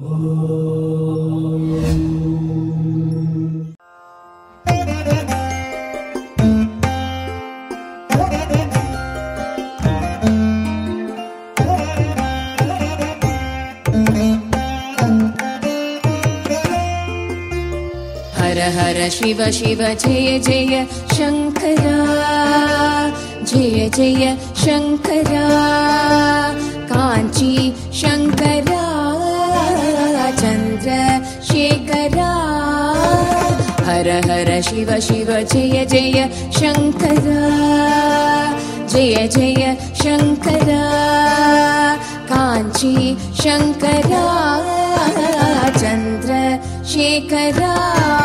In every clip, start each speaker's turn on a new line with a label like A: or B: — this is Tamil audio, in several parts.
A: हर हर शिव शिव जय जय शङ्करा जय जय शङ्करा काञ्ची शङ्करा चन्द्र शेखरा हर हर शिव शिव जय जय शङ्करा जय जय शङ्करा काञ्ची शङ्करा चन्द्र शेखरा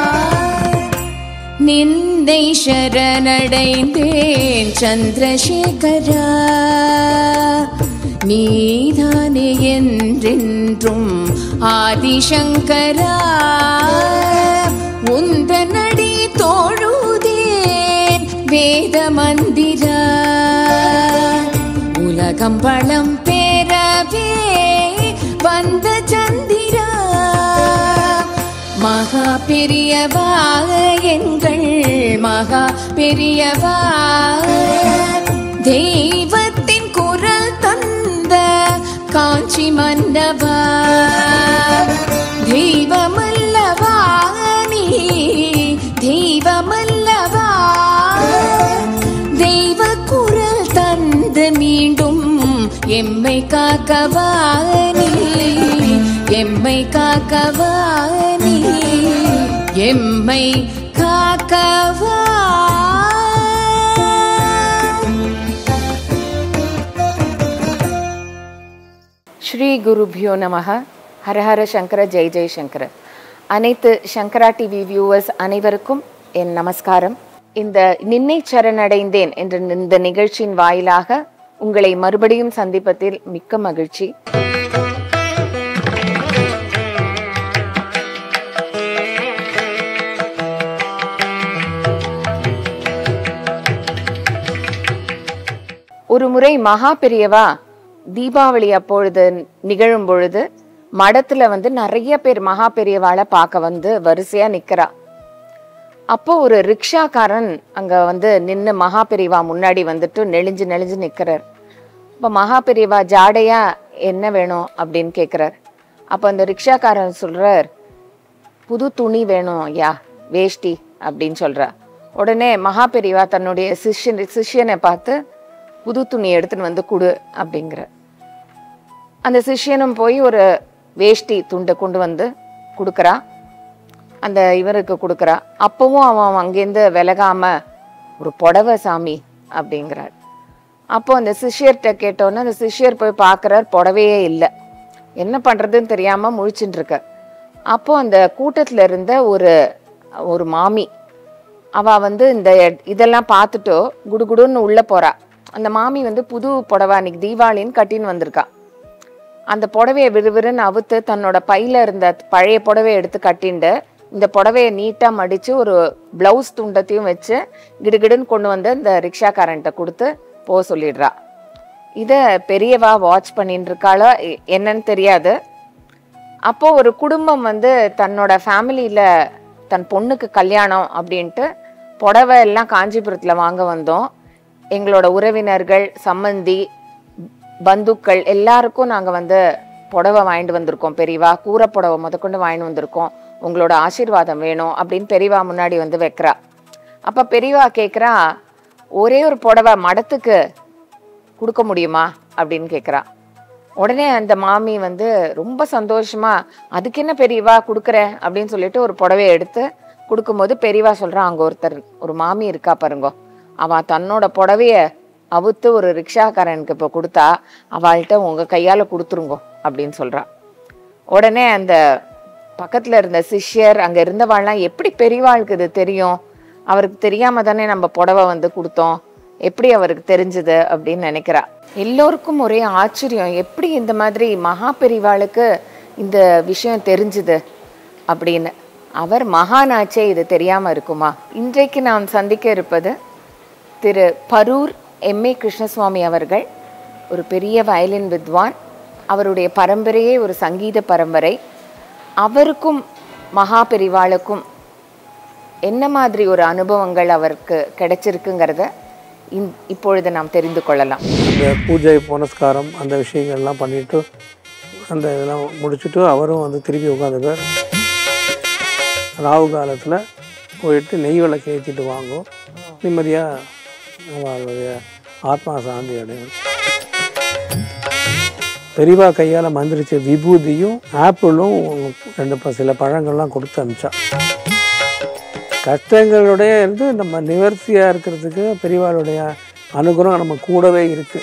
A: நிந்தை சரணடைந்தேன் சந்திரசேகரா நீதானே என்றென்றும் ஆதிசங்கரா உந்த நடி தோழுதேன் வேத மந்திரா உலகம் பழம் பெறவே வந்த சந்திரா மகா பெரியவா எங்கள் மகா பெரியவா தெய்வத்தின் குரல் தந்த காஞ்சி மன்னவா தெய்வமல்லவா நீ தெய்வமல்லவா தெய்வ குரல் தந்து மீண்டும் எம்மை காக்கவா நீ எம்மை காக்கவா நீ எம்மை காக்கவா
B: ஸ்ரீ குருபியோ நமக ஹரஹர சங்கர ஜெய் ஜெய் சங்கர அனைத்து சங்கரா டிவி வியூவர்ஸ் அனைவருக்கும் என் நமஸ்காரம் இந்த நின்னை சரணடைந்தேன் என்ற இந்த நிகழ்ச்சியின் வாயிலாக உங்களை மறுபடியும் சந்திப்பதில் மிக்க மகிழ்ச்சி ஒரு முறை மகா பெரியவா தீபாவளி அப்பொழுது நிகழும் பொழுது மடத்துல வந்து நிறைய பேர் மகா பெரியவாளை பார்க்க வந்து வரிசையா நிக்கிறா அப்போ ஒரு ரிக்ஷாக்காரன் அங்க வந்து நின்னு மகா பெரியவா முன்னாடி வந்துட்டு நெளிஞ்சு நெளிஞ்சு நிக்கிறார் அப்ப மகா பெரியவா ஜாடையா என்ன வேணும் அப்படின்னு கேக்குறார் அப்ப அந்த ரிக்ஷாக்காரன் சொல்றார் புது துணி வேணும் ஐயா வேஷ்டி அப்படின்னு சொல்றா உடனே மகா பெரியவா தன்னுடைய சிஷ்யன் சிஷ்யனை பார்த்து புது துணி எடுத்துன்னு வந்து கொடு அப்படிங்கிற அந்த சிஷ்யனும் போய் ஒரு வேஷ்டி துண்டை கொண்டு வந்து கொடுக்குறா அந்த இவருக்கு கொடுக்குறா அப்பவும் அவன் அங்கேருந்து விலகாம ஒரு புடவை சாமி அப்படிங்கிறார் அப்போ அந்த சிஷ்யர்கிட்ட கேட்டோன்னே அந்த சிஷ்யர் போய் பார்க்குறார் புடவையே இல்லை என்ன பண்ணுறதுன்னு தெரியாமல் முழிச்சுட்டு இருக்க அப்போ அந்த கூட்டத்தில் இருந்த ஒரு ஒரு மாமி அவ வந்து இந்த இதெல்லாம் பார்த்துட்டு குடுகுடுன்னு உள்ள போறா அந்த மாமி வந்து புது புடவை அன்னைக்கு தீபாவளின்னு கட்டின்னு வந்திருக்கா அந்த புடவையை விறுவிறுன்னு அவுத்து தன்னோட பையில இருந்த பழைய புடவையை எடுத்து கட்டிண்டு இந்த புடவையை நீட்டாக மடித்து ஒரு ப்ளவுஸ் துண்டத்தையும் வச்சு கிடுகிடுன்னு கொண்டு வந்து இந்த ரிக்ஷாக்காரன்ட்ட கொடுத்து போக சொல்லிடுறா இதை பெரியவா வாட்ச் பண்ணிட்டு இருக்காளோ எ- என்னன்னு தெரியாது அப்போ ஒரு குடும்பம் வந்து தன்னோட ஃபேமிலியில் தன் பொண்ணுக்கு கல்யாணம் அப்படின்ட்டு புடவை எல்லாம் காஞ்சிபுரத்தில் வாங்க வந்தோம் எங்களோட உறவினர்கள் சம்மந்தி பந்துக்கள் எல்லாருக்கும் நாங்கள் வந்து புடவை வாங்கிட்டு வந்திருக்கோம் பெரியவா கூரை புடவை முதற்கொண்டு வாங்கிட்டு வந்திருக்கோம் உங்களோட ஆசீர்வாதம் வேணும் அப்படின்னு பெரியவா முன்னாடி வந்து வைக்கிறா அப்போ பெரியவா கேட்குறா ஒரே ஒரு புடவை மடத்துக்கு கொடுக்க முடியுமா அப்படின்னு கேட்குறா உடனே அந்த மாமி வந்து ரொம்ப சந்தோஷமா அதுக்கு என்ன பெரியவா கொடுக்குறேன் அப்படின்னு சொல்லிட்டு ஒரு புடவைய எடுத்து கொடுக்கும்போது பெரியவா சொல்றா அங்க ஒருத்தர் ஒரு மாமி இருக்கா பாருங்க அவ தன்னோட புடவைய அவுத்து ஒரு ரிக்ஷாக்காரனுக்கு இப்போ கொடுத்தா அவள்கிட்ட உங்க கையால கொடுத்துருங்கோ அப்படின்னு சொல்றா உடனே அந்த பக்கத்துல இருந்த சிஷ்யர் அங்க இருந்தவாள்லாம் எப்படி பெரியவாளுக்கு இது தெரியும் அவருக்கு தெரியாம தானே நம்ம புடவை வந்து கொடுத்தோம் எப்படி அவருக்கு தெரிஞ்சது அப்படின்னு நினைக்கிறா எல்லோருக்கும் ஒரே ஆச்சரியம் எப்படி இந்த மாதிரி மகா பெரிவாளுக்கு இந்த விஷயம் தெரிஞ்சுது அப்படின்னு அவர் மகானாச்சே இது தெரியாம இருக்குமா இன்றைக்கு நாம் சந்திக்க இருப்பது திரு பரூர் எம்ஏ கிருஷ்ணசுவாமி அவர்கள் ஒரு பெரிய வயலின் வித்வான் அவருடைய பரம்பரையே ஒரு சங்கீத பரம்பரை அவருக்கும் மகா பெரிவாளுக்கும் என்ன மாதிரி ஒரு அனுபவங்கள் அவருக்கு கிடைச்சிருக்குங்கிறத இந் இப்பொழுது நாம் தெரிந்து கொள்ளலாம்
C: அந்த பூஜை புனஸ்காரம் அந்த விஷயங்கள்லாம் பண்ணிட்டு அந்த இதெல்லாம் முடிச்சுட்டு அவரும் வந்து திருப்பி உட்காந்துப்பார் ராகு காலத்தில் போயிட்டு நெய் விளக்கு ஏற்றிட்டு வாங்கும் நிம்மதியாக அவளுடைய ஆத்மா சாந்தி அடையும் பெரியவா கையால் மந்திரிச்ச விபூதியும் ஆப்பிளும் ரெண்டு ப- சில பழங்கள்லாம் கொடுத்து அனுப்பிச்சா கஷ்டங்களுடைய இருந்து நம்ம நிவர்த்தியாக இருக்கிறதுக்கு பெரியவாளுடைய அனுகிரகம் நம்ம கூடவே இருக்குது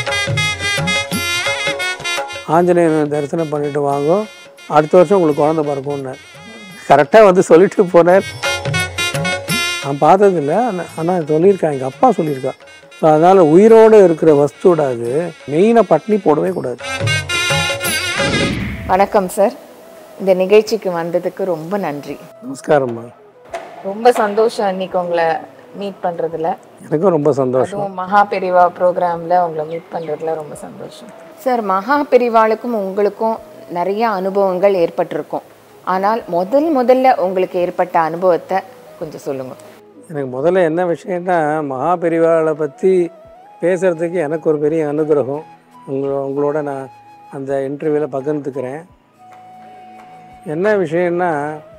C: ஆஞ்சநேயர் தரிசனம் பண்ணிட்டு வாங்க அடுத்த வருஷம் உங்களுக்கு குழந்தை பிறக்கும்னு கரெக்டாக வந்து சொல்லிட்டு போனார் நான் பார்த்ததில்ல ஆனால் சொல்லியிருக்கேன் எங்கள் அப்பா சொல்லியிருக்கா ஸோ அதனால் உயிரோடு இருக்கிற வஸ்துவோட அது மெயினாக பட்னி போடவே கூடாது
B: வணக்கம் சார் இந்த நிகழ்ச்சிக்கு வந்ததுக்கு ரொம்ப நன்றி
C: நமஸ்காரம்மா
B: ரொம்ப சந்தோஷம் இன்னைக்கு உங்களை மீட் பண்றதுல
C: எனக்கும் ரொம்ப சந்தோஷம்
B: அதுவும் மகா பெரிவா ப்ரோக்ராம்ல உங்களை மீட் பண்றதுல ரொம்ப சந்தோஷம் சார் மகா பெரிவாளுக்கும் உங்களுக்கும் நிறைய அனுபவங்கள் ஏற்பட்டிருக்கும் ஆனால் முதல் முதல்ல உங்களுக்கு ஏற்பட்ட அனுபவத்தை கொஞ்சம் சொல்லுங்க
C: எனக்கு முதல்ல என்ன விஷயம்னா மகாபெரிவாளை பற்றி பேசுகிறதுக்கு எனக்கு ஒரு பெரிய அனுகிரகம் உங்கள உங்களோட நான் அந்த இன்டர்வியூவில் பகிர்ந்துக்கிறேன் என்ன விஷயம்னா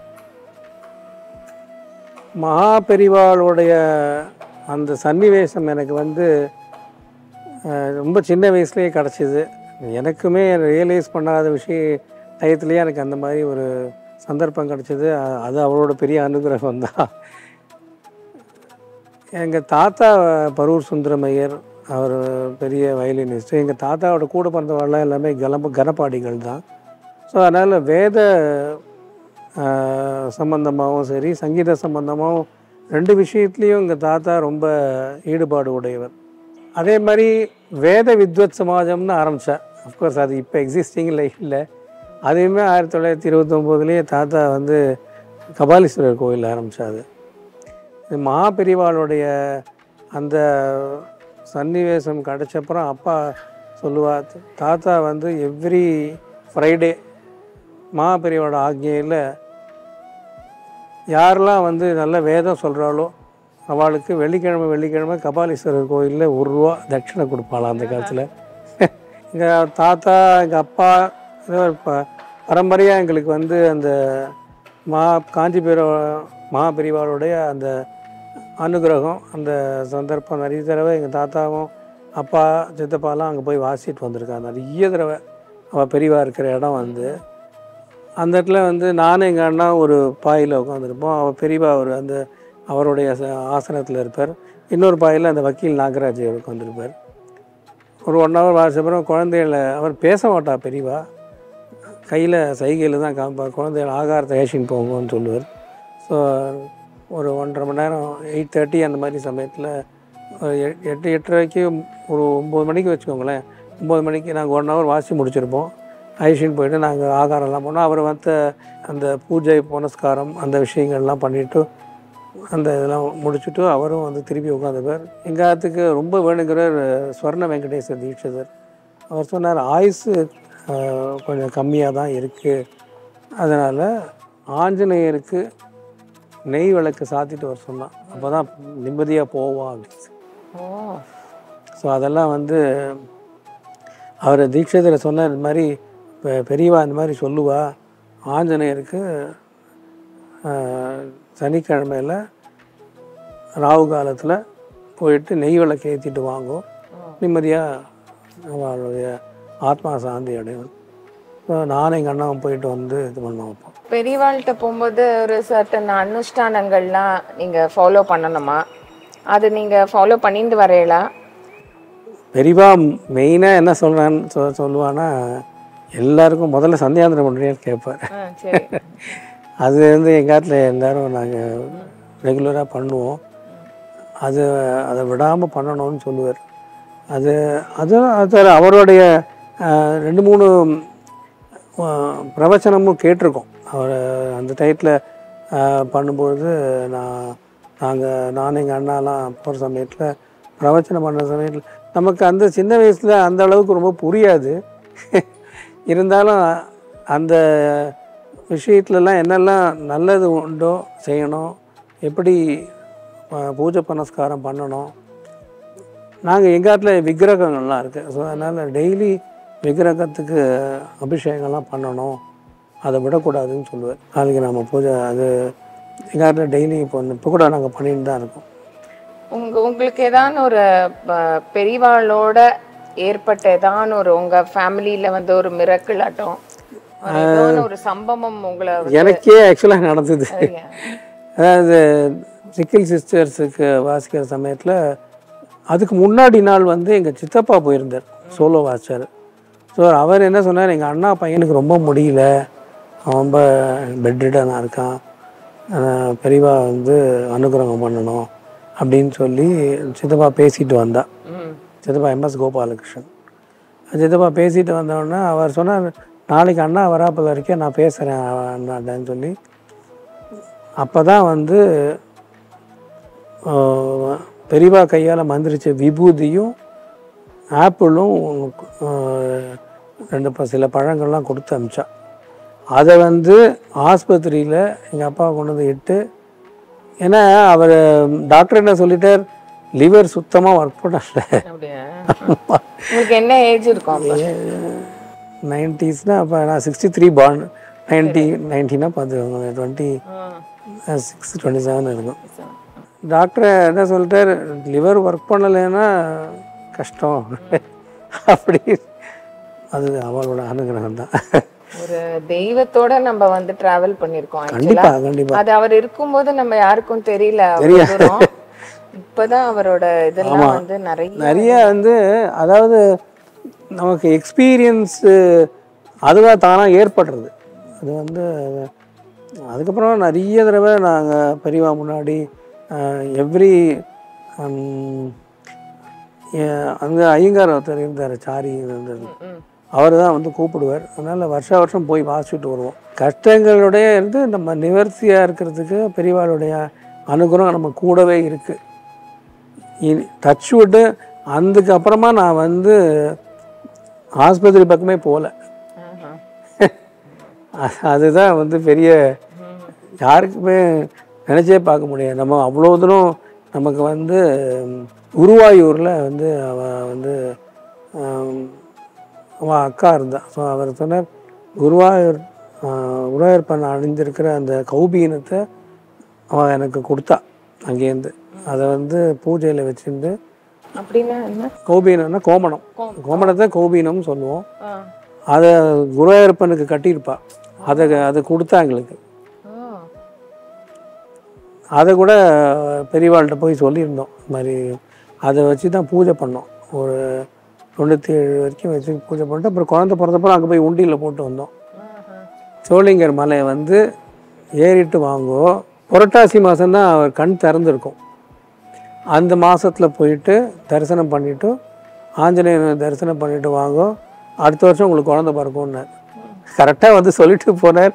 C: மகாபெரிவாளுடைய அந்த சன்னிவேசம் எனக்கு வந்து அஹ், ரொம்ப சின்ன வயசுலேயே கிடச்சிது எனக்குமே ரியலைஸ் பண்ணாத விஷய டயத்துலேயே எனக்கு அந்த மாதிரி ஒரு சந்தர்ப்பம் கிடச்சிது அது அவரோட பெரிய அனுகிரகம் தான் எங்கள் தாத்தா பரூர் சுந்தரமையர் அவர் பெரிய வயலினிஸ்ட் எங்கள் தாத்தாவோட கூட பிறந்தவரெல்லாம் எல்லாமே கலப்ப கனப்பாடிகள் தான் ஸோ அதனால் வேத ஆஹ், சம்பந்தமாகவும் சரி சங்கீத சம்பந்தமாகவும் ரெண்டு விஷயத்துலேயும் எங்கள் தாத்தா ரொம்ப ஈடுபாடு உடையவர் அதே மாதிரி வேத வித்வத் சமாஜம்னு ஆரம்பித்தேன் அஃப்கோர்ஸ் அது இப்போ எக்ஸிஸ்டிங்கில் இல்லை அதையுமே ஆயிரத்தி தொள்ளாயிரத்தி இருபத்தொம்போதுலேயே தாத்தா வந்து கபாலீஸ்வரர் கோயில் ஆரம்பித்தாது இது மகாபெரிவாளுடைய அந்த சன்னிவேசம் கிடச்சப்புறம் அப்பா சொல்லுவா தாத்தா வந்து எவ்ரி ஃப்ரைடே மகாபெரிவாளோட ஆக்ஞையில் யாரெல்லாம் வந்து நல்ல வேதம் சொல்கிறாளோ அவளுக்கு வெள்ளிக்கிழமை வெள்ளிக்கிழமை கபாலீஸ்வரர் கோயிலில் ஒரு ரூபா தட்சிணை கொடுப்பாளாம் அந்த காலத்தில் எங்கள் தாத்தா எங்கள் அப்பா ஏதோ ஒரு ப பரம்பரையாக எங்களுக்கு வந்து அந்த மா காஞ்சிபுரம் மகாபெரிவாளுடைய அந்த அனுகிரகம் அந்த சந்தர்ப்பம் நிறைய தடவை எங்கள் தாத்தாவும் அப்பா சித்தப்பாலாம் அங்கே போய் வாசிட்டு வந்திருக்காங்க நிறைய தடவை அவள் பெரியவா இருக்கிற இடம் வந்து அந்த இடத்துல வந்து நானும் எங்கள் அண்ணா ஒரு பாயில் உட்காந்துருப்போம் அவள் பெரியவா ஒரு அந்த அவருடைய ஆசனத்தில் இருப்பார் இன்னொரு பாயில் அந்த வக்கீல் நாகராஜ் உட்காந்துருப்பார் ஒரு ஒன் ஹவர் வாசிச்சப்பறம் குழந்தைகளை அவர் பேச மாட்டா பெரியவா கையில் சைகையில் தான் காமிப்பார் குழந்தைகள் ஆகாரத்தை ஏசின்னு போங்கன்னு சொல்லுவார் ஸோ ஒரு ஒன்றரை மணி நேரம் எயிட் தேர்ட்டி அந்த மாதிரி சமயத்தில் ஒரு எ- எட்டு எட்டரைக்கு ஒரு ஒம்பது மணிக்கு வச்சுக்கோங்களேன் ஒம்பது மணிக்கு நாங்கள் ஒன் ஹவர் வாசி முடிச்சிருப்போம் ஐஷின் போயிட்டு நாங்கள் ஆகாரம்லாம் போனோம் அவர் வந்து அந்த பூஜை புனஸ்காரம் அந்த விஷயங்கள்லாம் பண்ணிவிட்டு அந்த இதெல்லாம் முடிச்சுட்டு அவரும் வந்து திருப்பி உட்காந்துப்பார் எங்கள் ஆத்துக்கு ரொம்ப வேணுங்கிறார் ஸ்வர்ண வெங்கடேச தீட்சிதர் அவர் சொன்னார் ஆயுசு ஆஹ், கொஞ்சம் கம்மியாக தான் இருக்குது அதனால் ஆஞ்சநேயருக்கு நெய் விளக்கு சாத்திட்டு வர சொன்னான் அப்போ தான் நிம்மதியாக போவான் அப்படின்னு
B: ஓ
C: ஸோ அதெல்லாம் வந்து அவர் தீட்சிதரை சொன்ன இந்த மாதிரி பெ- பெரியவா இந்த மாதிரி சொல்லுவா ஆஞ்சநேயருக்கு ஆஹ், சனிக்கிழமையில் ராகு காலத்தில் போயிட்டு நெய் விளக்கு ஏற்றிட்டு வாங்கும் நிம்மதியாக அவளுடைய ஆத்மா சாந்தி அடையும் ஸோ நானும் எங்கள் அண்ணாவும் போயிட்டு வந்து இது பண்ண வைப்போம்
B: பெரியவாள்கிட்ட போகும்போது ஒரு சர்டன் அனுஷ்டானங்கள்லாம் நீங்க ஃபாலோ பண்ணணுமா அது நீங்க ஃபாலோ பண்ணிட்டு வரையலா
C: பெரியவா மெயினாக என்ன சொல்கிறான்னு சொ சொல்லுவான்னா எல்லாருக்கும் முதல்ல சந்தியாந்திரம் பண்ணுறியான்னு கேட்பார்
B: ஆ, சரி
C: அது வந்து எங்கள் காட்டில் எல்லோரும் நாங்கள் ரெகுலராக பண்ணுவோம் அது அதை விடாமல் பண்ணணும்னு சொல்லுவார் அது அது அது அவருடைய ஆஹ், ரெண்டு மூணு ஆஹ், பிரவச்சனமும் கேட்டிருக்கோம் அவர் அந்த டயத்தில் பண்ணும்பொழுது நான் நாங்கள் நான் எங்கள் அண்ணாலாம் போகிற சமயத்தில் பிரவச்சனம் பண்ண சமயத்தில் நமக்கு அந்த சின்ன வயசில் அந்த அளவுக்கு ரொம்ப புரியாது இருந்தாலும் அந்த விஷயத்துலலாம் என்னெல்லாம் நல்லது உண்டோ செய்யணும் எப்படி அஹ், பூஜை புனஸ்காரம் பண்ணணும் நாங்கள் எங்கள் இடத்துல விக்கிரகங்கள்லாம் இருக்குது ஸோ அதனால் டெய்லி விக்கிரகத்துக்கு அபிஷேகம்லாம் பண்ணணும் அதை விடக்கூடாதுன்னு சொல்லுவேன் நாளைக்கு நம்ம பூஜை அது எங்கள் இடத்துல டெய்லி இப்போ இப்போ கூட நாங்கள் பண்ணிட்டு தான் இருக்கோம்
B: உங்க உங்களுக்கு ஏதான ஒரு ப- பெரியவாளோட ஏற்பட்ட ஏதான ஒரு உங்க ஃபேமிலியில வந்து ஒரு மிரக்கல் ஆட்டம் ஒரு ஏதான ஒரு சம்பவம் உங்களை வந்து-
C: எனக்கே ஆக்சுவலாக நடந்தது
B: சரிங்க.
C: அதாவது சிக்கில் சிஸ்டர்ஸுக்கு வாசிக்கிற சமயத்தில் அதுக்கு முன்னாடி நாள் வந்து எங்கள் சித்தப்பா போயிருந்தார் சோலோ வாசிச்சார் ஸோ அவர் என்ன சொன்னார் எங்கள் அண்ணா பையனுக்கு ரொம்ப முடியல அவன் ரொம்ப பெட்ரிடனாக இருக்கான் ஆஹ் பெரியவா வந்து அனுகிரகம் பண்ணணும் அப்படின்னு சொல்லி சித்தப்பா பேசிட்டு வந்தா
B: ம்.
C: சித்தப்பா எம்எஸ் கோபாலகிருஷ்ணன் சித்தப்பா பேசிட்டு வந்தோடனே அவர் சொன்னார் நாளைக்கு அண்ணா வராப்பில் இருக்கேன் நான் பேசுகிறேன் அண்ணாட்டன்னு சொல்லி அப்போ தான் வந்து ஆஹ், பெரியவா கையால் மந்திரிச்ச விபூதியும் ஆப்பிளும் ஆஹ், ரெண்டு ப- சில பழங்கள்லாம் கொடுத்து அமிச்சா அதை வந்து ஆஸ்பத்திரியில் எங்கள் அப்பா கொண்டு வந்து இட்டு ஏன்னா அவர் டாக்டர் என்ன சொல்லிட்டார் லிவர் சுத்தமாக ஒர்க் பண்ணல
B: அப்படியா உங்களுக்கு என்ன ஏஜ் இருக்கும் அப்ப?
C: நைன்டிஸ்னால் அப்போ நான் சிக்ஸ்டி த்ரீ பாண்ட் நைன்டி நைன்டினா பார்த்துக்கோங்க twenty
B: ah.
C: Six twenty seven இருக்கும் டாக்டர் என்ன சொல்லிட்டார் லிவர் ஒர்க் பண்ணலைன்னா கஷ்டம் அப்படி அது அவளோட அனுகிரகம் தான்
B: ஒரு தெய்வத்தோட நம்ம வந்து டிராவல் பண்ணிருக்கோம் actually.
C: கண்டிப்பாக கண்டிப்பாக
B: அது அவர் இருக்கும்போது நம்ம யாருக்கும் தெரியல அவ்வளவு தூரம். இப்பதான் அவரோட இதெல்லாம் வந்து நிறைய
C: நிறைய வந்து அதாவது நமக்கு எக்ஸ்பீரியன்ஸு அதுவாக தானாக ஏற்படுறது அது வந்து அதுக்கப்புறம் நிறைய தடவை நாங்கள் பெரியவா முன்னாடி எவ்ரி அங்கே ஐயங்கார் ஒருத்தர் இருந்தார் சாரி இருந்தது
B: ம்.
C: அவர் தான் வந்து கூப்பிடுவார் அதனால் வருஷ வருஷம் போய் வாசிச்சுட்டு வருவோம் கஷ்டங்களுடைய இருந்து நம்ம நிவர்த்தியாக இருக்கிறதுக்கு பெரியவாளுடைய அனுகிரகம் நம்ம கூடவே இருக்குது இனி டச் விட்டு அதுக்கு அப்புறமா நான் வந்து ஆஸ்பத்திரி பக்கமே போகல
B: ஆஹா.
C: அது- அதுதான் வந்து பெரிய யாருக்குமே நினச்சே பார்க்க முடியாது நம்ம அவ்வளோ தூரம் நமக்கு வந்து ம், குருவாயூரில் வந்து அவ வந்து ஆம், அவன் அக்கா இருந்தா ஸோ அவர் சொன்னார் குருவாயூர் ஆ, குருவாயூர்ப்பன் அணிந்திருக்கிற அந்த கௌபீனத்தை அவன் எனக்கு கொடுத்தா அங்கேருந்து அதை வந்து பூஜையில் வச்சிருந்து
B: அப்படின்னா என்ன
C: கௌபீனம்னா கோமணம் கோமணத்தை கௌபீனம்னு சொல்லுவோம்
B: ஆ.
C: அதை குருவாயூரப்பனுக்கு கட்டியிருப்பா அதை அதை கொடுத்தா எங்களுக்கு
B: ஆ.
C: அதை கூட பெரியவாள்கிட்ட போய் சொல்லியிருந்தோம் இந்த மாதிரி அதை வச்சு தான் பூஜை பண்ணோம் ஒரு தொண்ணூற்றி ஏழு வரைக்கும் வச்சு பூஜை பண்ணிட்டு அப்புறம் குழந்தை பிறந்தப்பறம் அங்கே போய் உண்டியில் போட்டு வந்தோம்
B: ஆஹா.
C: சோளிங்கர் மலையை வந்து ஏறிட்டு வாங்குவோம் புரட்டாசி மாதம்தான் அவர் கண் திறந்திருக்கும் அந்த மாதத்தில் போயிட்டு தரிசனம் பண்ணிவிட்டு ஆஞ்சநேயர் தரிசனம் பண்ணிட்டு வாங்கோ அடுத்த வருஷம் உங்களுக்கு குழந்தை பிறக்கும்னார் கரெக்டாக வந்து சொல்லிட்டு போனார்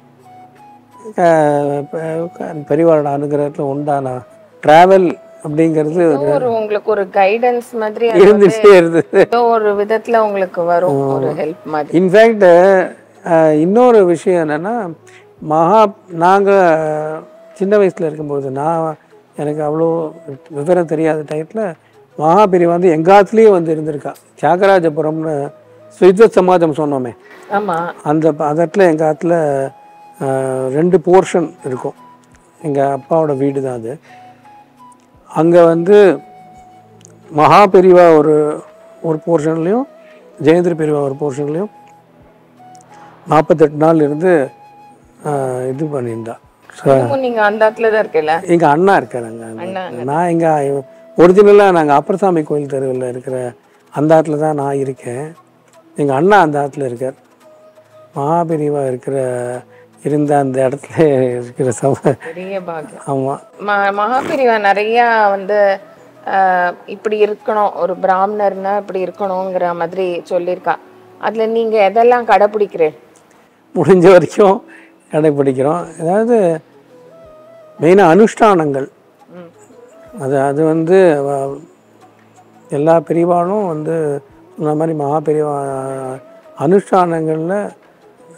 C: அஹ் பெ- பெரியவாளோட அனுகிரகத்தில் உண்டானா ட்ராவல் அப்படிங்கிறது
B: ஏதோ ஒரு உங்களுக்கு ஒரு கைடன்ஸ் மாதிரி அது வந்து
C: இருந்துகிட்டே இருந்தது
B: ஏதோ ஒரு விதத்துல உங்களுக்கு வரும் ஒரு ஹெல்ப் மாதிரி
C: இன்ஃபேக்ட் இன்னொரு விஷயம் என்னென்னா மகா நாங்கள் சின்ன வயசில் இருக்கும்போது நான் எனக்கு அவ்வளோ விவரம் தெரியாத டயத்தில் மகாபிரி வந்து எங்காத்துலேயே வந்து இருந்திருக்கா தியாகராஜபுரம்னு ஸ்வித்வத் சமாஜம் சொன்னோமே
B: ஆமா
C: அந்த பதத்தில் எங்கள் ஆத்துல அஹ், ரெண்டு போர்ஷன் இருக்கும் எங்கள் அப்பாவோட வீடு தான் அது அங்கே வந்து மகா பெரிவா ஒரு ஒரு போர்ஷன்லேயும் ஜெயந்திர பெரிவா ஒரு போர்ஷன்லேயும் நாற்பத்தெட்டு நாள் இருந்து அஹ், இது பண்ணியிருந்தா ஸோ
B: இன்னும் நீங்க அந்த இடத்துல தான் இருக்கல
C: எங்கள் அண்ணா இருக்கார் அங்கே
B: அண்ணா
C: நான் எங்கள் ஒரிஜினலாக நாங்கள் அப்பரசாமி கோயில் தெருவில் இருக்கிற அந்த ஆற்றுல தான் நான் இருக்கேன் எங்கள் அண்ணா அந்த ஆற்றுல இருக்கார் மகாபிரிவா இருக்கிற இருந்த அந்த இடத்துல இருக்கிற சம
B: பெரிய பாக்கியம்
C: ஆமாம்
B: ம- மகாபிரிவா நிறைய வந்து ஆஹ், இப்படி இருக்கணும் ஒரு பிராமணர்னா இப்படி இருக்கணுங்கிற மாதிரி சொல்லியிருக்கா அதுல நீங்க எதெல்லாம் கடைப்பிடிக்கிறேன்
C: முடிஞ்ச வரைக்கும் கடைப்பிடிக்கிறோம் அதாவது மெயினாக அனுஷ்டானங்கள் அது அது வந்து வ- எல்லா பிரிவாலும் வந்து சொன்ன மாதிரி மகா பிரிவா அனுஷ்டானங்களில்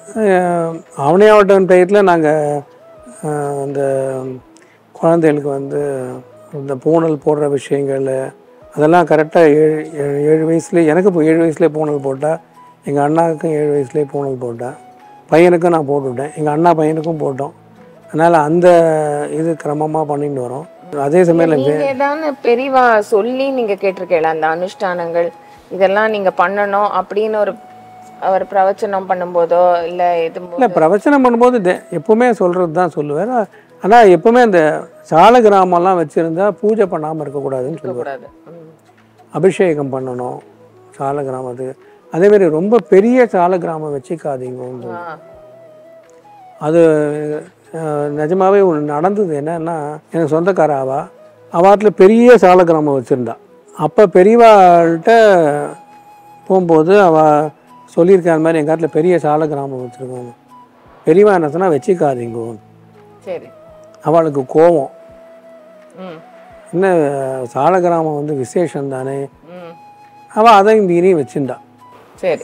C: அவனியாவட்டம் டயத்தில் நாங்கள் அந்த குழந்தைகளுக்கு வந்து இந்த பூனல் போடுற விஷயங்கள் அதெல்லாம் கரெக்டாக ஏழு ஏழு ஏழு வயசுலேயே எனக்கு இப்போ ஏழு வயசுலேயே பூனல் போட்டேன் எங்கள் அண்ணாவுக்கும் ஏழு வயசுலேயே பூனல் போட்டேன் பையனுக்கும் நான் போட்டுவிட்டேன் எங்கள் அண்ணா பையனுக்கும் போட்டோம் அதனால் அந்த இது கிரமமாக பண்ணிட்டு வரோம் அதே சமயம்
B: நீங்க ஏதாவது பெரியவா சொல்லி நீங்க கேட்டிருக்கீங்களா அந்த அனுஷ்டானங்கள் இதெல்லாம் நீங்க பண்ணணும் அப்படின்னு ஒரு அவர் பிரவச்சனம் பண்ணும்போதோ இல்ல இது
C: இல்லை பிரவச்சனம் பண்ணும்போது டெ- எப்பவுமே சொல்கிறது தான் சொல்லுவேன் ஆனால் எப்பவுமே அந்த சால கிராமம்லாம் வச்சுருந்தா பூஜை பண்ணாமல் இருக்கக்கூடாதுன்னு சொல்லுவேன்
B: கூடாது ம்.
C: அபிஷேகம் பண்ணணும் சால கிராமத்துக்கு அதேமாரி ரொம்ப பெரிய சால கிராமம் வச்சுக்காதீங்க
B: ஆ.
C: அது அஹ், நிஜமாவே ஒன்று நடந்தது என்னன்னா எனக்கு சொந்தக்கார அவா அவாத்தில் பெரிய சால கிராமம் வச்சுருந்தா அப்போ பெரியவாள்கிட்ட போகும்போது அவள் சொல்லியிருக்கா அந்த மாதிரி எங்கள் காட்டில் பெரிய சால கிராமம் வச்சுருக்கோம் பெரியவா என்ன சொன்னா வச்சுக்காதீங்க
B: சரி
C: அவளுக்கு கோவம்
B: ம்
C: என்ன சால கிராமம் வந்து விசேஷம் தானே
B: ம்
C: அவள் அதையும் மீறி வச்சுருந்தா
B: சரி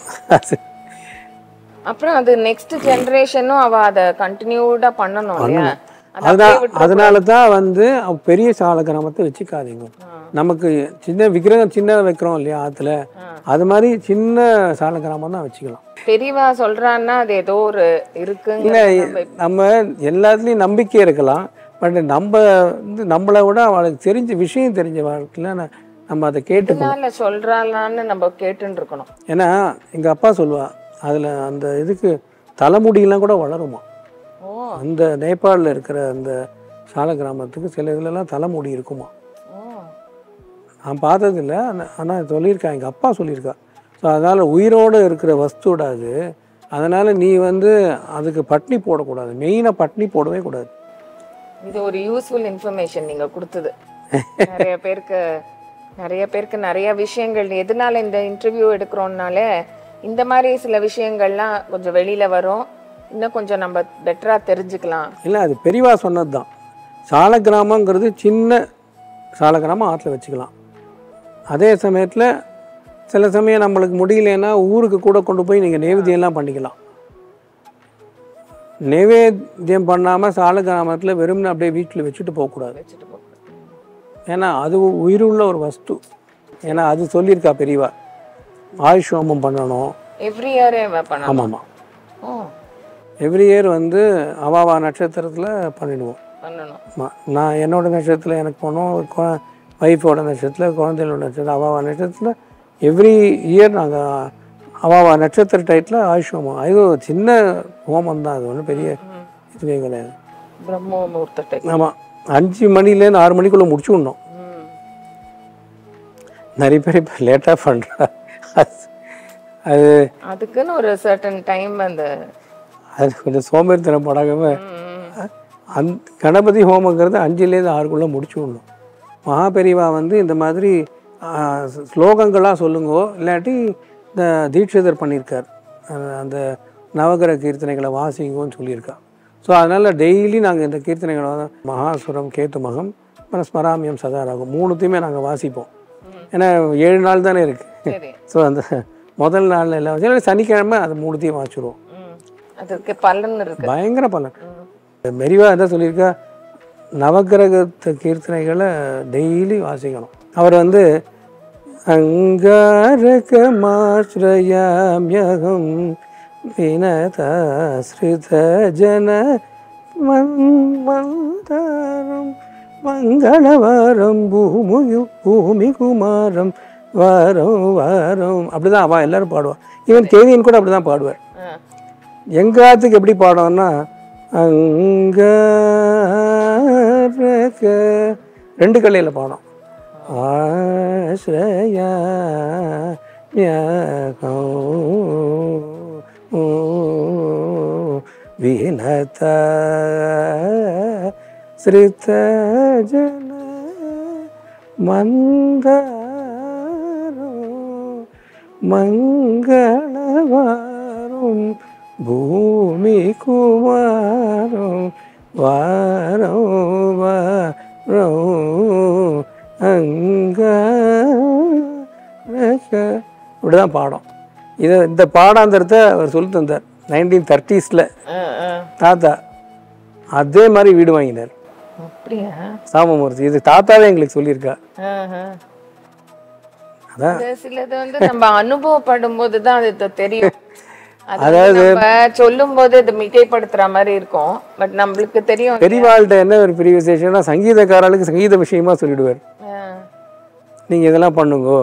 B: அப்புறம் அது நெக்ஸ்ட் ஜெனரேஷனும் அவ அத கண்டினியூடா பண்ணணும் இல்லையா அது
C: அதனால
B: அப்படியே விட்டு-
C: அதனால தான் வந்து அவ பெரிய சால கிராமத்தை வச்சுக்காதீங்க நமக்கு சின்ன விக்கிரகம் சின்ன வைக்கிறோம் இல்லையா ஆற்றுல அது மாதிரி சின்ன சால கிராமம் தான் வச்சுக்கலாம்
B: பெரியவா சொல்றான்னா அது ஏதோ ஒரு இருக்குங்க
C: இல்லை நம்ம எல்லாத்துலேயும் நம்பிக்கை இருக்கலாம் பட் நம்ம வந்து நம்மளை விட அவளுக்கு தெரிஞ்ச விஷயம் தெரிஞ்ச வாழ்க்கையில் நம்ம அதை கேட்டுக்கணும்
B: இதனால சொல்றாளான்னு நம்ம கேட்டுன்னு இருக்கணும்
C: ஏன்னா எங்கள் அப்பா சொல்லுவா அதில் அந்த இதுக்கு தலைமுடியெல்லாம் கூட வளருமா
B: ஓ
C: அந்த நேபாளில் இருக்கிற அந்த சால கிராமத்துக்கு சில இதுலலாம் தலைமுடி இருக்குமா
B: ஓ
C: நான் பார்த்ததில்ல ஆனால் சொல்லியிருக்கா எங்கள் அப்பா சொல்லியிருக்கா ஸோ அதனால் உயிரோடு இருக்கிற வஸ்துடா அது அதனால் நீ வந்து அதுக்கு பட்னி போடக்கூடாது மெயினாக பட்னி போடவே கூடாது
B: இது ஒரு யூஸ்ஃபுல் இன்ஃபர்மேஷன் நீங்க கொடுத்தது நிறைய பேருக்கு நிறைய பேருக்கு நிறைய விஷயங்கள் எதனால இந்த இன்டர்வியூ எடுக்கிறோம்னாலே இந்த மாதிரி சில விஷயங்கள்லாம் கொஞ்சம் வெளியில வரும் இன்னும் கொஞ்சம் நம்ம பெட்டரா தெரிஞ்சுக்கலாம்
C: இல்லை அது பெரியவா சொன்னது தான் சால கிராமங்கிறது சின்ன சால கிராமம் ஆற்றுல வச்சுக்கலாம் அதே சமயத்தில் சில சமயம் நம்மளுக்கு முடியலன்னா ஊருக்கு கூட கொண்டு போய் நீங்கள் நைவேத்தியம்லாம் பண்ணிக்கலாம் நைவேத்தியம் பண்ணாமல் சால கிராமத்தில் வெறும்னு அப்படியே வீட்டில் வச்சுட்டு போகக்கூடாது
B: வச்சுட்டு போ
C: ஏன்னா அது உயிருள்ள ஒரு வஸ்து ஏன்னா அது சொல்லியிருக்கா பெரியவா ஆயுஷ் ஹோமம் பண்ணணும்
B: எவ்ரி இயரே பண்ணலாம்
C: ஆமாம்மா
B: ஓ
C: எவ்ரி இயர் வந்து அவாவா நட்சத்திரத்தில் பண்ணிடுவோம்
B: பண்ணணும்
C: ஆமா. நான் என்னோட நட்சத்திரத்தில் எனக்கு போனோம் ஒய்ஃபோட நட்சத்திரத்தில் குழந்தைகளோட நட்சத்திரம் அவாவா நட்சத்திரத்தில் எவ்ரி இயர் நாங்கள் அவாவா நட்சத்திர டைட்டில் ஆயுஷ் ஹோமம் அது ஒரு சின்ன ஹோமம் தான் அது ஒன்றும் பெரிய இதுவே கிடையாது
B: பிரம்ம முகூர்த்த டைம்
C: ஆமாம் அஞ்சு மணிலேருந்து ஆறு மணிக்குள்ளே முடிச்சு விடணும்
B: ம்
C: நிறைய பேர் இப்போ லேட்டாக பண்ணுறா அது
B: அதுக்குன்னு ஒரு சர்டன் டைம் அந்த
C: அது கொஞ்சம் சோம்பேறித்தனம் படாம
B: ம்,
C: அந் கணபதி ஹோமங்கிறது அஞ்சுலேருந்து ஆறுக்குள்ளே முடிச்சு விடணும் மகா பெரியவா வந்து இந்த மாதிரி ஆ, ஸ்லோகங்களாக சொல்லுங்கோ இல்லாட்டி இந்த தீட்சிதர் பண்ணியிருக்கார் அந்த- அந்த நவகிரக கீர்த்தனைகளை வாசிங்கோன்னு சொல்லியிருக்கா ஸோ அதனால் டெய்லி நாங்கள் இந்த கீர்த்தனைகளை வந்து மகாசுரம் கேத்துமகம் அப்புறம் ஸ்மராமியம் சதாராகும் மூணுத்தையுமே நாங்கள் வாசிப்போம் ஏன்னா ஏழு நாள் தானே இருக்குது
B: சரி
C: ஸோ அந்த முதல் நாளில் எல்லாம் வச்சு இல்ல சனிக்கிழமை அது மூணுத்தையும் வாசிடுவோம்
B: ம் அதுக்கு பலன் இருக்கு
C: பயங்கர பலன் மெரிவா என்ன சொல்லியிருக்கா நவக்கிரகத்து கீர்த்தனைகளை டெய்லி வாசிக்கணும் அவர் வந்து அங்காரகமாஸ்ரயாமியகம் வினதாஸ்ரித ஜன மந்தாரம் மங்களவாரம் பூமி பூமி குமாரம் வாரம் வாரம் அப்படிதான் அவன் எல்லாரும் பாடுவான் ஈவன் கேவியன் கூட அப்படிதான் பாடுவார்
B: ஆ.
C: எங்காத்துக்கு எப்படி பாடணும்னா அங்காரக ரெண்டு கல்லையில் பாடும் ஆஸ்ரயா வீணத ஸ்ரித ஜன மந்தாரோ மங்களவாரும் பூமி குமாரம் வாரம் வாரம் அங்க இப்படிதான் பாடம் இதை இந்த பாடாந்திரத்தை அவர் சொல்லி தந்தார் நைன்டீன் தேர்ட்டிஸில்
B: ஆ, ஆ.
C: தாத்தா அதே மாதிரி வீடு வாங்கினார்
B: அப்படியா
C: சாமமூர்த்தி இது தாத்தாவே எங்களுக்கு சொல்லியிருக்கா
B: ஆஹா.
C: அதான்
B: இது சிலது வந்து நம்ம அனுபவப்படும் போது தான் அது தெ- தெரியும் அதாவது நம்ம சொல்லும் போது இது மிகைப்படுத்துற மாதிரி இருக்கும் பட் நம்மளுக்கு தெரியும்
C: பெரியவாள்கிட்ட என்ன ஒரு பெரிய விசேஷம்னா சங்கீதக்காரர்களுக்கு சங்கீத விஷயமா சொல்லிடுவார்
B: ஆ.
C: நீங்கள் இதெல்லாம் பண்ணுங்கோ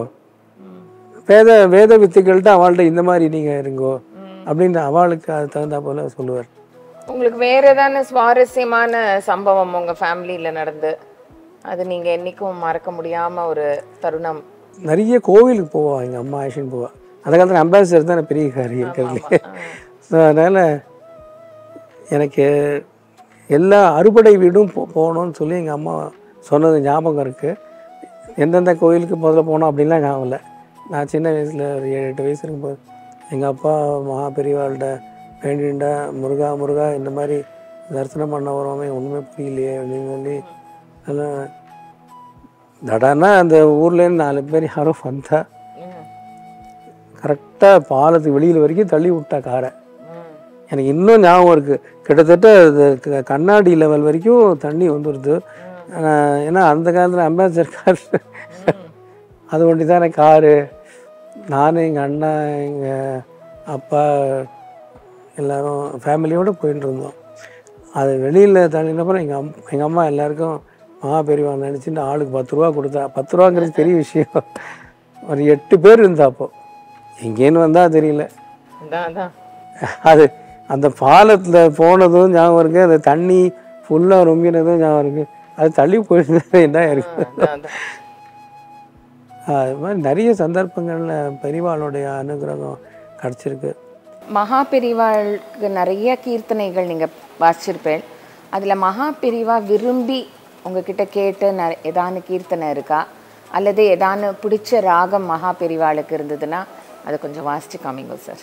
C: வேத வேத வித்துக்கள்கிட்ட அவள்கிட்ட இந்த மாதிரி நீங்கள் இருங்கோ அப்படின்ற அவளுக்கு அது தகுந்தா போல சொல்லுவார்
B: உங்களுக்கு வேற ஏதான சுவாரஸ்யமான சம்பவம் உங்க ஃபேமிலியில நடந்து அது நீங்க என்னைக்கும் மறக்க முடியாம ஒரு தருணம்
C: நிறைய கோவிலுக்கு போவா எங்கள் அம்மா ஆக்ஷன் போவா அந்த காலத்தில் அம்பாசிடர் தான் பெரிய காரியம் இருக்கிறதுலே ஸோ அதனால் எனக்கு எல்லா அறுபடை வீடும் போ போகணும்னு சொல்லி எங்கள் அம்மா சொன்னது ஞாபகம் இருக்குது எந்தெந்த கோயிலுக்கு முதல்ல போனோம் அப்படின்லாம் ஞாபகம் இல்லை நான் சின்ன வயசில் ஒரு ஏழு எட்டு வயசு இருக்கும்போது எங்கள் அப்பா மகா பெரியவாள்கிட்ட வேண்டிண்டா முருகா முருகா இந்த மாதிரி தரிசனம் பண்ண வருவோமே ஒன்றுமே புரியலையே அப்படின்னு சொல்லி அதெல்லாம் தடானா அந்த ஊர்லேருந்து நாலு பேர் யாரோ வந்தா
B: ம்.
C: கரெக்டாக பாலத்துக்கு வெளியில் வரைக்கும் தள்ளி விட்டா காரை
B: ம்.
C: எனக்கு இன்னும் ஞாபகம் இருக்குது கிட்டத்தட்ட இது க- கண்ணாடி லெவல் வரைக்கும் தண்ணி வந்துடுது ஆஹ் ஏன்னா அந்த காலத்தில் அம்பாசிடர் கார் அது ஒண்டி தானே காரு நான் எங்கள் அண்ணா எங்கள் அப்பா எல்லாரும் ஃபேமிலியோடு போயிட்டு இருந்தோம் அது வெளியில் தள்ளினப்புறம் எங்கள் அம் எங்கள் அம்மா எல்லாருக்கும் மகா பெரியவா நினச்சிட்டு ஆளுக்கு பத்து ரூபா கொடுத்தா பத்து ரூபாங்கிறது பெரிய விஷயம் ஒரு எட்டு பேர் இருந்தா அப்போ எங்கேன்னு வந்தா தெரியல
B: அதான் அதான்
C: அது அந்த பாலத்தில் போனதும் ஞாபகம் இருக்கு அந்த தண்ணி ஃபுல்லாக ரொம்பினதும் ஞாபகம் இருக்கு அது தள்ளி போயிருந்தது என்ன இருக்கு
B: அதான் அதான்
C: அது மாதிரி நிறைய சந்தர்ப்பங்களில் பெரியவாளுடைய அனுகிரகம் கிடச்சிருக்கு
B: மகா பெரிவாளுக்கு நிறைய கீர்த்தனைகள் நீங்க வாசிச்சிருப்பேன் அதுல மகா பெரிவா விரும்பி உங்ககிட்ட கேட்டு ந ஏதான கீர்த்தனை இருக்கா அல்லது ஏதான பிடிச்ச ராகம் மகா பெரிவாளுக்கு இருந்ததுன்னா அதை கொஞ்சம் வாசிச்சு காமிங்க சார்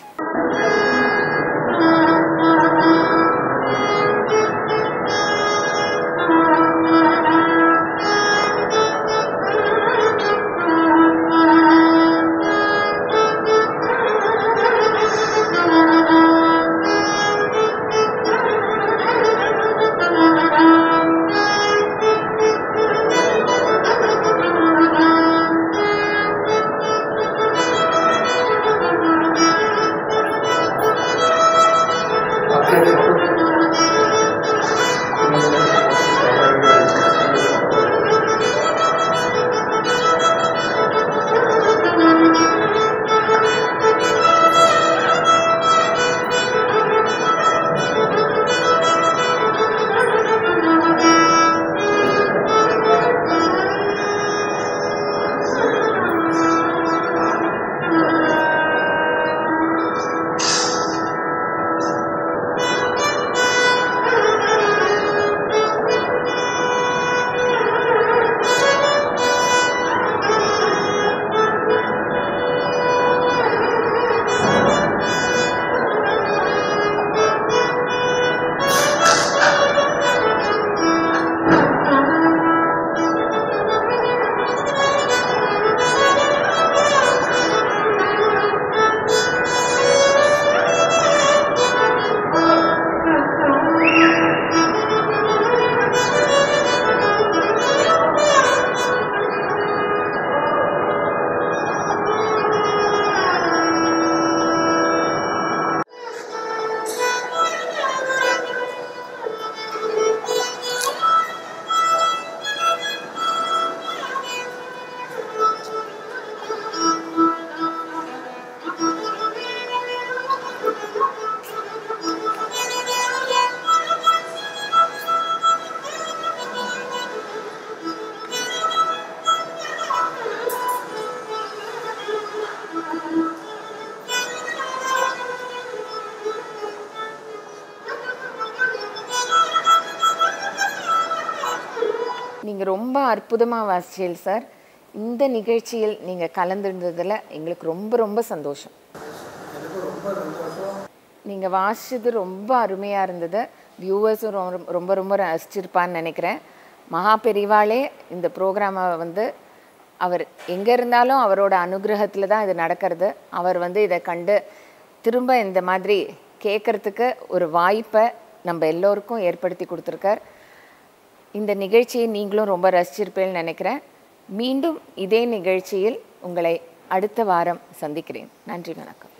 B: நீங்க ரொம்ப அற்புதமா வாசிச்சீல் சார் இந்த நிகழ்ச்சியில் நீங்க கலந்துருந்ததுல எங்களுக்கு ரொம்ப ரொம்ப சந்தோஷம் நீங்க வாசிச்சது ரொம்ப அருமையா இருந்தது வியூவர்ஸும் ரொம்ப ரொம்ப ரொம்ப ரசிச்சிருப்பான்னு நினைக்கிறேன் மகா பெரிவாளே இந்த ப்ரோக்ராமை வந்து அவர் எங்கே இருந்தாலும் அவரோட அனுகிரகத்தில் தான் இது நடக்கிறது அவர் வந்து இதை கண்டு திரும்ப இந்த மாதிரி கேட்கறதுக்கு ஒரு வாய்ப்பை நம்ம எல்லோருக்கும் ஏற்படுத்தி கொடுத்துருக்கார் இந்த நிகழ்ச்சியை நீங்களும் ரொம்ப ரசிச்சிருப்பேன்னு நினைக்கிறேன் மீண்டும் இதே நிகழ்ச்சியில் உங்களை அடுத்த வாரம் சந்திக்கிறேன் நன்றி வணக்கம்